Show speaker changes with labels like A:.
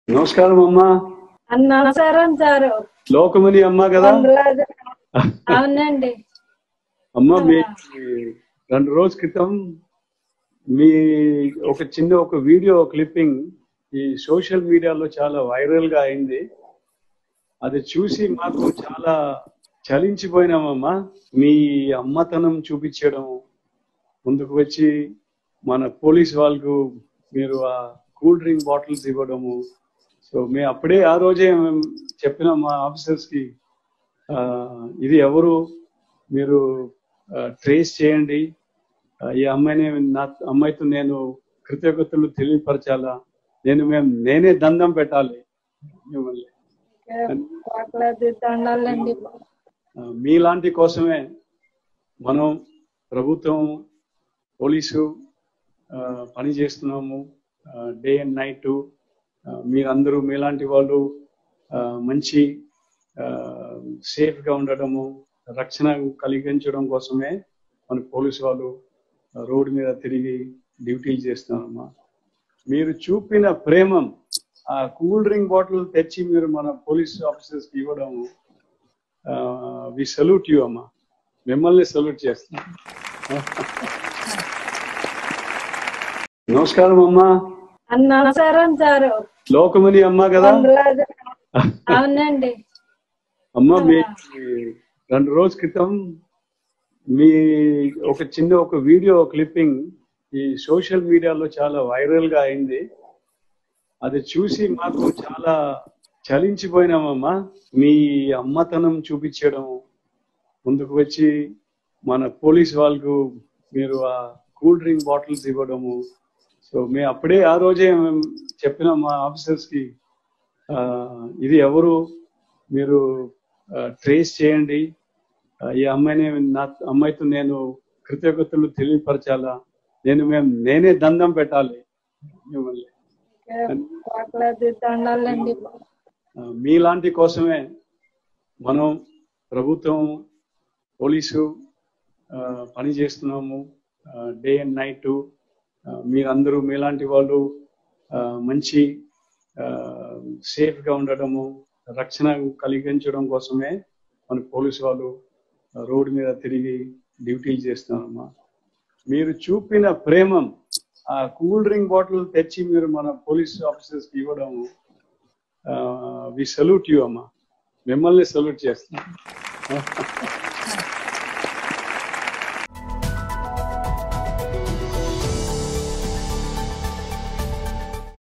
A: నమస్కారం అమ్మా
B: నమస్కారం సారు
A: లోకమని అమ్మ కదా
B: వందలాది అవునండి
A: అమ్మ మీ రెండు రోజుల క్రితం మీ ఒక చిన్న ఒక వీడియో క్లిప్పింగ్ ఈ సోషల్ మీడియాలో చాలా వైరల్ గా అయింది అది చూసి మాకు చాలా చలించిపోయినామమ్మా మీ అమ్మతనం చూపించడం ముందుకు వచ్చి మన పోలీస్ వాళ్ళకు మీరు ఆ కూల్ డ్రింక్ బాటిల్స్ ఇవ్వడము సో మేము అప్పుడే ఆ రోజే మేము చెప్పిన మా ఆఫీసర్స్ కి ఆ, ఇది ఎవరు మీరు ట్రేస్ చేయండి ఆ, ఈ అమ్మాయిని నా అమ్మాయితో నేను కృతజ్ఞతలు తెలియపరచాలా నేను మేము నేనే దండం పెట్టాలి మిమ్మల్ని
B: కోట్లాది దండాలండి
A: ఆ, మీలాంటి కోసమే మనం ప్రభుత్వం పోలీసు ఆ, పని చేస్తున్నాము డే అండ్ నైట్ మీరందరూ మీలాంటి వాళ్ళు ఆ, మంచి సేఫ్ గా ఉండడము రక్షణ కలిగించడం కోసమే మన పోలీసు వాళ్ళు రోడ్డు మీద తిరిగి డ్యూటీలు చేస్తున్నారమ్మా మీరు చూపిన ప్రేమం ఆ కూల్ డ్రింక్ బాటిల్ తెచ్చి మీరు మన పోలీస్ ఆఫీసర్స్ కి ఇవ్వడం వి సల్యూట్ యూ అమ్మా మిమ్మల్ని సల్యూట్ చేస్తున్నాం నమస్కారం అమ్మా
B: నమస్కారం సారు
A: లోకమని అమ్మ కదా
B: వందలాది అవునండి
A: అమ్మ మీ రెండు రోజుల క్రితం మీ ఒక చిన్న ఒక వీడియో క్లిప్పింగ్ ఈ సోషల్ మీడియాలో చాలా వైరల్ గా అయింది అది చూసి మాకు చాలా చలించిపోయినామమ్మా మీ అమ్మతనం చూపించడం ముందుకు వచ్చి మన పోలీస్ వాళ్ళకు మీరు ఆ కూల్ డ్రింక్ బాటిల్స్ ఇవ్వడము సో మేము అప్పుడే ఆ రోజే మేము చెప్పిన మా ఆఫీసర్స్ కి ఆ, ఇది ఎవరు మీరు ట్రేస్ చేయండి ఆ, ఈ అమ్మాయిని నా అమ్మాయితో నేను కృతజ్ఞతలు తెలియపరచాలా నేను మేము నేనే దండం పెట్టాలి మిమ్మల్ని
B: కోట్లాది దండాలండి
A: ఆ, మీలాంటి కోసమే మనం ప్రభుత్వం పోలీసు ఆ, పని చేస్తున్నాము డే అండ్ నైట్ మీరందరూ మీలాంటి వాళ్ళు ఆ, మంచి సేఫ్ గా ఉండడము రక్షణ కలిగించడం కోసమే మన పోలీసు వాళ్ళు రోడ్డు మీద తిరిగి డ్యూటీలు చేస్తున్నారమ్మా మీరు చూపిన ప్రేమం ఆ కూల్ డ్రింక్ బాటిల్ తెచ్చి మీరు మన పోలీస్ ఆఫీసర్స్ కి ఇవ్వడం వి సల్యూట్ యూ అమ్మా మిమ్మల్ని సల్యూట్ చేస్తున్నాం